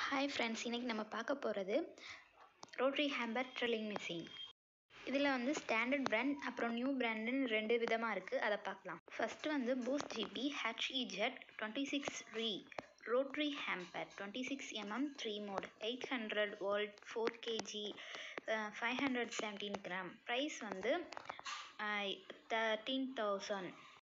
hi friends இன்றைக்கி நம்ம பார்க்க போகிறது ரோட்ரி ஹேம்பர் ட்ரில்லிங் மிஷின் இதில் வந்து ஸ்டாண்டர்ட் பிராண்ட் அப்புறம் நியூ பிராண்டுன்னு ரெண்டு விதமாக இருக்குது அதை பார்க்கலாம் ஃபஸ்ட்டு வந்து Bosch GB HEZ twenty six RE rotary hammer twenty six mm three mode eight hundred volt four kg five hundred seventeen gram price வந்து தேர்ட்டீன் தௌசண்ட்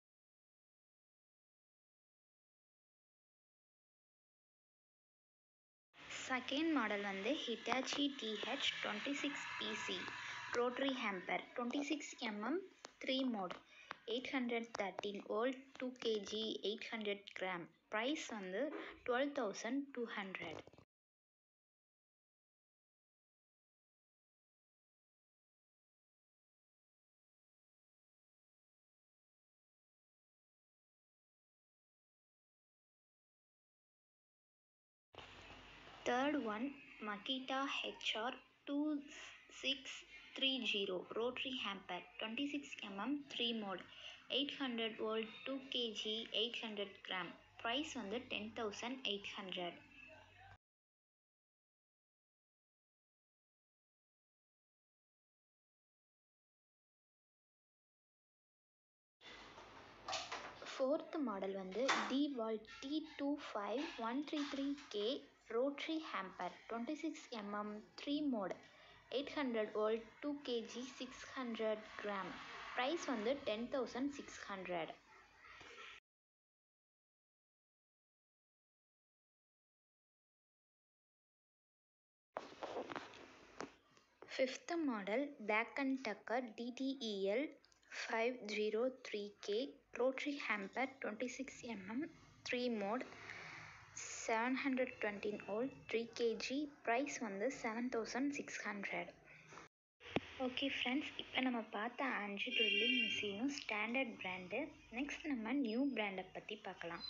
செகண்ட் மாடல் வந்து Hitachi DH twenty six PC rotary hammer twenty six mm three mode eight hundred thirteen volt two kg eight hundred gram price வந்து twelve thousand two hundred Third one, Makita HR 2630 rotary hamper 26 mm 3 mode 800 volt 2 kg 800 gram price வந்து 10800 fourth model வந்து DeWalt D two five one three three K rotary hammer twenty six mm three mode eight hundred volt two kg six hundred gram price வந்து ten thousand six hundred fifth model Black and Decker DDEL five zero three K rotary hammer twenty six mm three mode seven hundred twenty volt three kg price வந்து seven thousand six hundred okay friends இப்போ நம்ம பார்த்த அஞ்சு drilling மிஷினும் standard brand next நம்ம new பிராண்டை பற்றி பார்க்கலாம்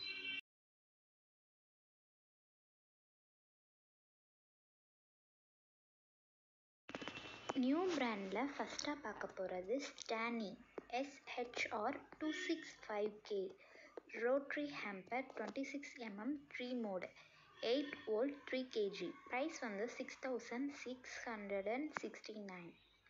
நியூ பிராண்டில் ஃபஸ்ட்டாக பார்க்க போகிறது Stanley SHR two six five K rotary hammer twenty six mm three mode eight volt three kg price வந்து six thousand six hundred and sixty nine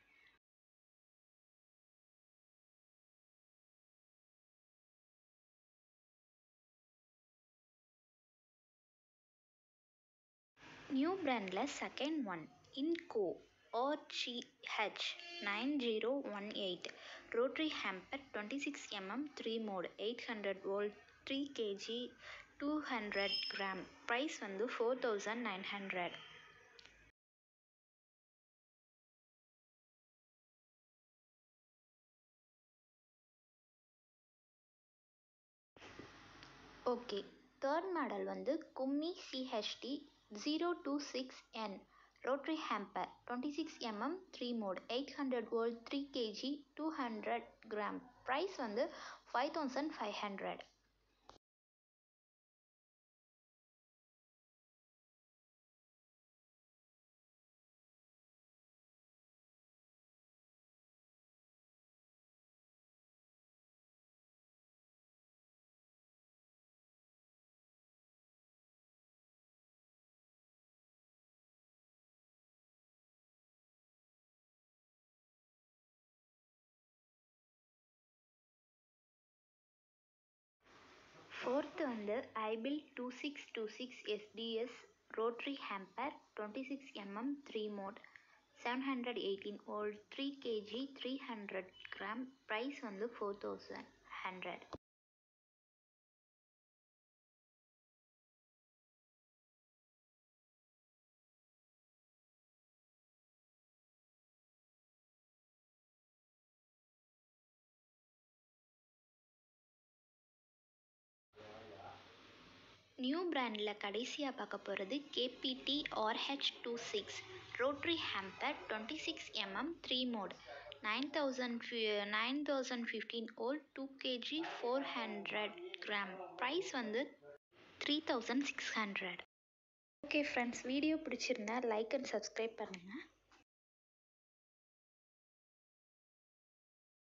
new பிராண்டில் second one Ingco RGH nine zero one eight rotary hammer twenty six mm three mode eight hundred volt three kg two hundred gram price வந்து four thousand nine hundred okay third model வந்து CUMI CHD zero two six N rotary hammer twenty six mm three mode eight hundred volt three kg two hundred gram price வந்து five thousand five hundred fourth வந்து iBell two six two six SDS rotary hammer twenty six mm three mode seven hundred eighteen volt three kg three hundred gram price வந்து four thousand hundred new பிராண்டில் கடைசியாக பார்க்க போகிறது KBD Rh two six rotary hammer twenty six mm three mode nine thousand nine thousand fifteen volt two kg four hundred gram price வந்து three thousand six hundred okay friends video பிடிச்சிருந்தா like and subscribe பண்ணுங்கள்